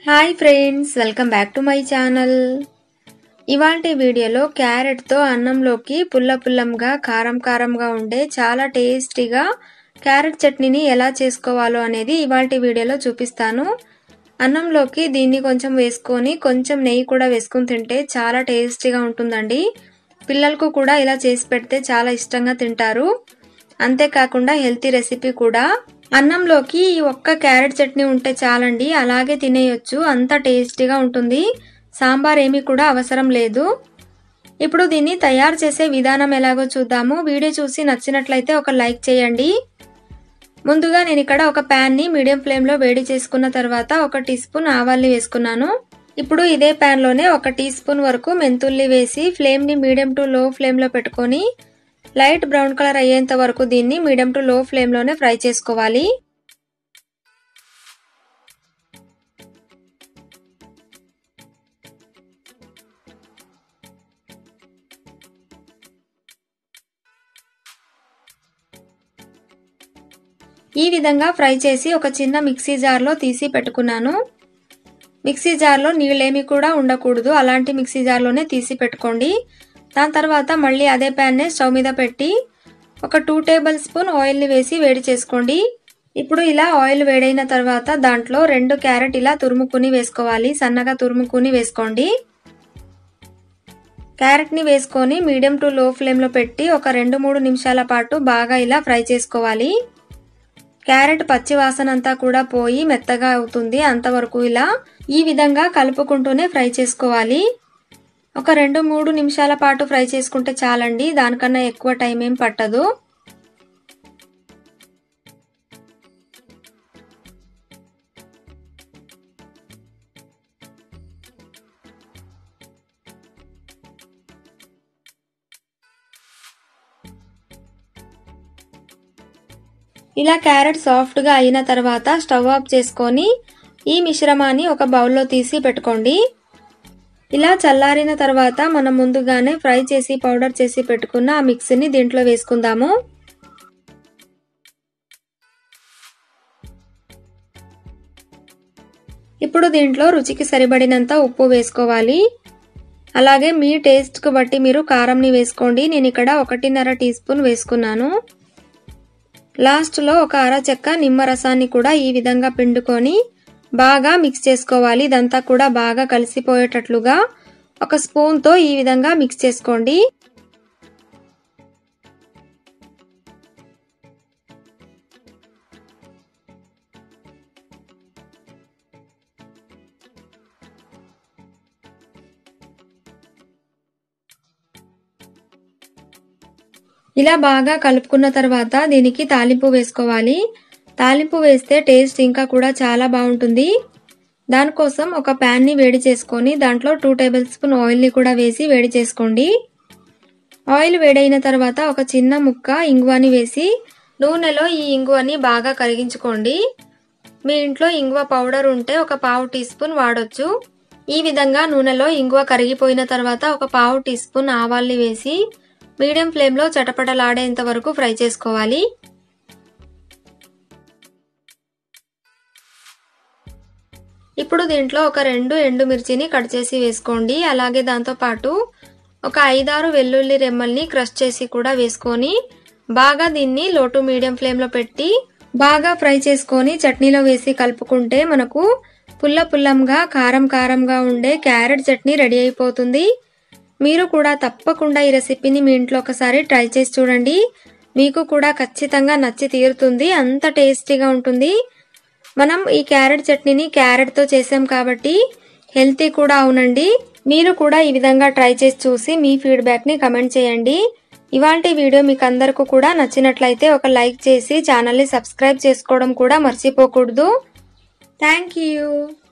hi friends welcome back to my channel ఇవాంటి వీడియోలో క్యారెట్తో అన్నంలోకి పుల్ల పుల్లంగా కారం కారంగా ఉండే చాలా టేస్టీగా క్యారెట్ చట్నీని ఎలా చేసుకోవాలో అనేది ఇవాంటి వీడియోలో చూపిస్తాను అన్నంలోకి దీన్ని కొంచెం వేసుకొని కొంచెం నెయ్యి కూడా వేసుకొని తింటే చాలా టేస్టీగా ఉంటుందండి పిల్లలకు కూడా ఇలా చేసి పెడితే చాలా ఇష్టంగా తింటారు అంతేకాకుండా హెల్తీ రెసిపీ కూడా అన్నంలోకి ఈ ఒక్క క్యారెట్ చట్నీ ఉంటే చాలండి అలాగే తినేయొచ్చు అంత టేస్టీగా ఉంటుంది సాంబార్ ఏమీ కూడా అవసరం లేదు ఇప్పుడు దీన్ని తయారు చేసే విధానం ఎలాగో చూద్దాము వీడియో చూసి నచ్చినట్లయితే ఒక లైక్ చేయండి ముందుగా నేను ఇక్కడ ఒక ప్యాన్ని మీడియం ఫ్లేమ్లో వేడి చేసుకున్న తర్వాత ఒక టీ స్పూన్ ఆవాల్ని వేసుకున్నాను ఇప్పుడు ఇదే ప్యాన్లోనే ఒక టీ స్పూన్ వరకు మెంతుల్ని వేసి ఫ్లేమ్ని మీడియం టు లో ఫ్లేమ్లో పెట్టుకొని లైట్ బ్రౌన్ కలర్ అయ్యేంత వరకు దీన్ని మీడియం టు లో ఫ్లేమ్లోనే ఫ్రై చేసుకోవాలి ఈ విధంగా ఫ్రై చేసి ఒక చిన్న మిక్సీ జార్లో తీసి పెట్టుకున్నాను మిక్సీ జార్లో నీళ్ళేమి కూడా ఉండకూడదు అలాంటి మిక్సీ జార్లోనే తీసి పెట్టుకోండి దాని తర్వాత మళ్ళీ అదే ప్యాన్నే స్టవ్ మీద పెట్టి ఒక టూ టేబుల్ స్పూన్ ఆయిల్ని వేసి వేడి చేసుకోండి ఇప్పుడు ఇలా ఆయిల్ వేడైన తర్వాత దాంట్లో రెండు క్యారెట్ ఇలా తురుముకుని వేసుకోవాలి సన్నగా తురుముకుని వేసుకోండి క్యారెట్ని వేసుకొని మీడియం టు లో ఫ్లేమ్లో పెట్టి ఒక రెండు మూడు నిమిషాల పాటు బాగా ఇలా ఫ్రై చేసుకోవాలి క్యారెట్ పచ్చి వాసన అంతా కూడా పోయి మెత్తగా అవుతుంది అంతవరకు ఇలా ఈ విధంగా కలుపుకుంటూనే ఫ్రై చేసుకోవాలి ఒక రెండు మూడు నిమిషాల పాటు ఫ్రై చేసుకుంటే చాలండి దానికన్నా ఎక్కువ టైం ఏం పట్టదు ఇలా క్యారెట్ సాఫ్ట్గా అయిన తర్వాత స్టవ్ ఆఫ్ చేసుకొని ఈ మిశ్రమాన్ని ఒక బౌల్లో తీసి పెట్టుకోండి ఇలా చల్లారిన తర్వాత మనం ముందుగానే ఫ్రై చేసి పౌడర్ చేసి పెట్టుకున్న ఆ మిక్సీని దీంట్లో వేసుకుందాము ఇప్పుడు దీంట్లో రుచికి సరిపడినంత ఉప్పు వేసుకోవాలి అలాగే మీ టేస్ట్కు బట్టి మీరు కారంని వేసుకోండి నేను ఇక్కడ ఒకటిన్నర టీ స్పూన్ వేసుకున్నాను లాస్ట్లో ఒక అర చెక్క నిమ్మరసాన్ని కూడా ఈ విధంగా పిండుకొని బాగా మిక్స్ చేసుకోవాలి ఇదంతా కూడా బాగా కలిసిపోయేటట్లుగా ఒక స్పూన్తో ఈ విధంగా మిక్స్ చేసుకోండి ఇలా బాగా కలుపుకున్న తర్వాత దీనికి తాలింపు వేసుకోవాలి తాలింపు వేస్తే టేస్ట్ ఇంకా కూడా చాలా బాగుంటుంది దానికోసం ఒక ప్యాన్ని వేడి చేసుకొని దాంట్లో టూ టేబుల్ స్పూన్ ఆయిల్ని కూడా వేసి వేడి చేసుకోండి ఆయిల్ వేడైన తర్వాత ఒక చిన్న ముక్క ఇంగువని వేసి నూనెలో ఈ ఇంగువని బాగా కరిగించుకోండి మీ ఇంట్లో ఇంగువ పౌడర్ ఉంటే ఒక పావు టీ స్పూన్ వాడొచ్చు ఈ విధంగా నూనెలో ఇంగువ కరిగిపోయిన తర్వాత ఒక పావు టీ స్పూన్ ఆవాల్ని వేసి మీడియం ఫ్లేమ్లో చటపటలాడేంత వరకు ఫ్రై చేసుకోవాలి ఇప్పుడు దీంట్లో ఒక రెండు ఎండుమిర్చిని కట్ చేసి వేసుకోండి అలాగే దాంతోపాటు ఒక ఐదారు వెల్లుల్లి రెమ్మల్ని క్రష్ చేసి కూడా వేసుకొని బాగా దీన్ని లో టు మీడియం ఫ్లేమ్లో పెట్టి బాగా ఫ్రై చేసుకొని చట్నీలో వేసి కలుపుకుంటే మనకు పుల్ల పుల్లంగా కారం కారంగా ఉండే క్యారెట్ చట్నీ రెడీ అయిపోతుంది మీరు కూడా తప్పకుండా ఈ రెసిపీని మీ ఇంట్లో ఒకసారి ట్రై చేసి చూడండి మీకు కూడా ఖచ్చితంగా నచ్చి తీరుతుంది అంత టేస్టీగా ఉంటుంది మనం ఈ క్యారెట్ చట్నీని క్యారెట్తో చేసాం కాబట్టి హెల్తీ కూడా అవునండి మీరు కూడా ఈ విధంగా ట్రై చేసి చూసి మీ ఫీడ్బ్యాక్ని కమెంట్ చేయండి ఇవాళ వీడియో మీకు అందరికీ కూడా నచ్చినట్లయితే ఒక లైక్ చేసి ఛానల్ని సబ్స్క్రైబ్ చేసుకోవడం కూడా మర్చిపోకూడదు థ్యాంక్ యూ